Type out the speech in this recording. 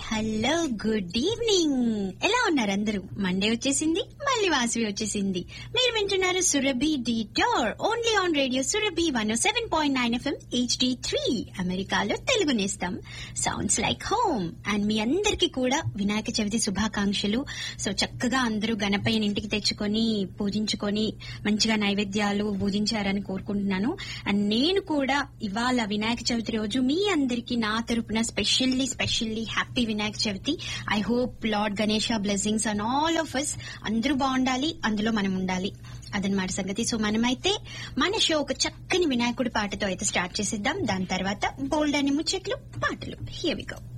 hello good evening ఎలా ఉన్నారు అందరూ మండే వచ్చేసింది మళ్ళీ వాసవి వచ్చేసింది మీరు వింటున్నారు సురభి డి టోర్ only on radio Surabhi one seven point nine FM HD three అమెరికాలో తెలుగు నేస్తాం సౌండ్స్ లైక్ హోమ్ అండ్ మీ అందరికీ కూడా వినాయక చవితి శుభాకాంక్షలు సో చక్కగా అందరూ గణపయ్యని ఇంటికి తెచ్చుకొని పూజించుకొని మంచిగా నైవేద్యాలు పూజించారని కోరుకుంటున్నాను అండ్ నేను కూడా ఇవాళ వినాయక చవితి రోజు మీ అందరికీ నా తరపున specially specially happy Vinayaka Chavithi I hope lord Ganesha blessings and all of us అందరూ బాగుండాలి అందులో మనం ఉండాలి అదనమాట సంగతి సో మనమైతే మన షో ఒక చక్కని వినాయకుడి పాటతో అయితే స్టార్ట్ చేసిద్దాం దాని తర్వాత బోల్డ్ అని ముచ్చట్లు పాటలు హియర్ వి గో